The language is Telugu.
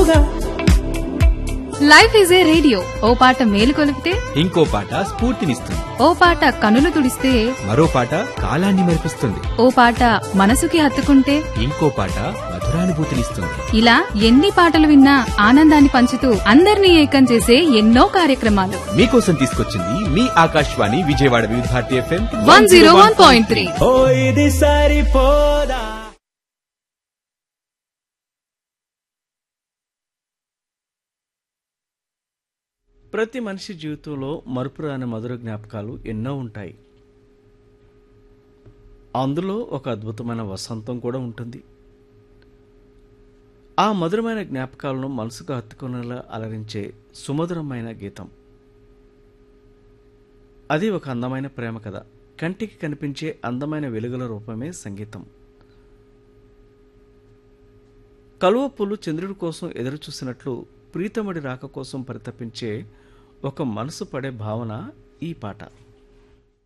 తోడుగా లైఫ్ ఈజ్ ఏ రేడియో ఓ పాట మేలు కొలిపితే ఇంకో పాట స్ఫూర్తినిస్తుంది ఓ పాట కనులు తుడిస్తే మరో పాట కాలాన్ని మరిపిస్తుంది ఓ పాట మనసుకి హత్తుకుంటే ఇంకో పాట మధురానుభూతినిస్తుంది ఇలా ఎన్ని పాటలు విన్నా ఆనందాన్ని పంచుతూ అందరినీ ఏకం చేసే ఎన్నో కార్యక్రమాలు మీకోసం తీసుకొచ్చింది మీ Akashvani Vijayawada Vividh Bharati FM one zero one point three ఓ ఇది సరిపోదా ప్రతి మనిషి జీవితంలో మరుపురాని మధుర జ్ఞాపకాలు ఎన్నో ఉంటాయి అందులో ఒక అద్భుతమైన వసంతం కూడా ఉంటుంది ఆ మధురమైన జ్ఞాపకాలను మనసుకు హత్తుకునేలా అలరించే సుమధురమైన గీతం అది ఒక అందమైన ప్రేమ కథ కంటికి కనిపించే అందమైన వెలుగుల రూపమే సంగీతం కలువ పూలు చంద్రుడి కోసం ఎదురు చూసినట్లు ప్రీతముడి రాక కోసం పరితపించే ఒక మనసు పడే భావన ఈ పాట